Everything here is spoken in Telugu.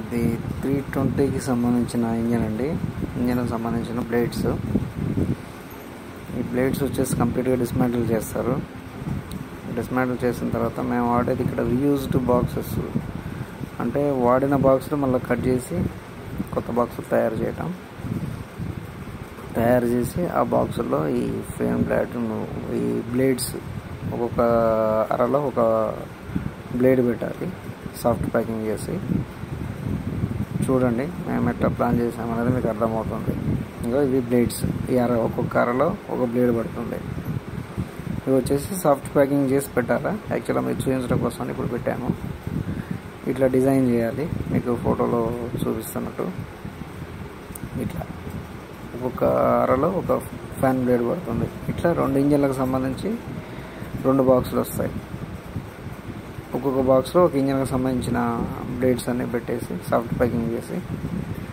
ఇది త్రీ ట్వంటీకి సంబంధించిన ఇంజన్ అండి ఇంజన్ సంబంధించిన బ్లేడ్స్ ఈ బ్లేడ్స్ వచ్చేసి కంప్లీట్గా డిస్మాంటిల్ చేస్తారు డిస్మాంటిల్ చేసిన తర్వాత మేము వాడేది ఇక్కడ రీయూజ్డ్ బాక్సెస్ అంటే వాడిన బాక్స్లు మళ్ళీ కట్ చేసి కొత్త బాక్సులు తయారు చేయటం తయారు చేసి ఆ బాక్సుల్లో ఈ ఫ్రేమ్ బ్లేడ్ ఈ బ్లేడ్స్ ఒక్కొక్క అరలో ఒక బ్లేడ్ పెట్టాలి సాఫ్ట్ ప్యాకింగ్ చేసి చూడండి మేము ఎట్లా ప్లాన్ చేసామనేది మీకు అర్థమవుతుంది ఇంకా ఇవి బ్లేడ్స్ ఈ అర ఒక్కొక్క అరలో ఒక బ్లేడ్ పడుతుంది ఇవి వచ్చేసి సాఫ్ట్ ప్యాకింగ్ చేసి పెట్టాలా యాక్చువల్గా మీరు చూపించడం కోసం ఇప్పుడు పెట్టాను ఇట్లా డిజైన్ చేయాలి మీకు ఫోటోలో చూపిస్తున్నట్టు ఇట్లా ఒక్కొక్క అరలో ఒక ఫ్యాన్ బ్లేడ్ పడుతుంది ఇట్లా రెండు ఇంజన్లకు సంబంధించి రెండు బాక్సులు వస్తాయి ఒక్కొక్క బాక్స్లో ఒక ఇంజన్కి సంబంధించిన బ్లేడ్స్ అన్నీ పెట్టేసి సాఫ్ట్ ప్యాకింగ్ చేసి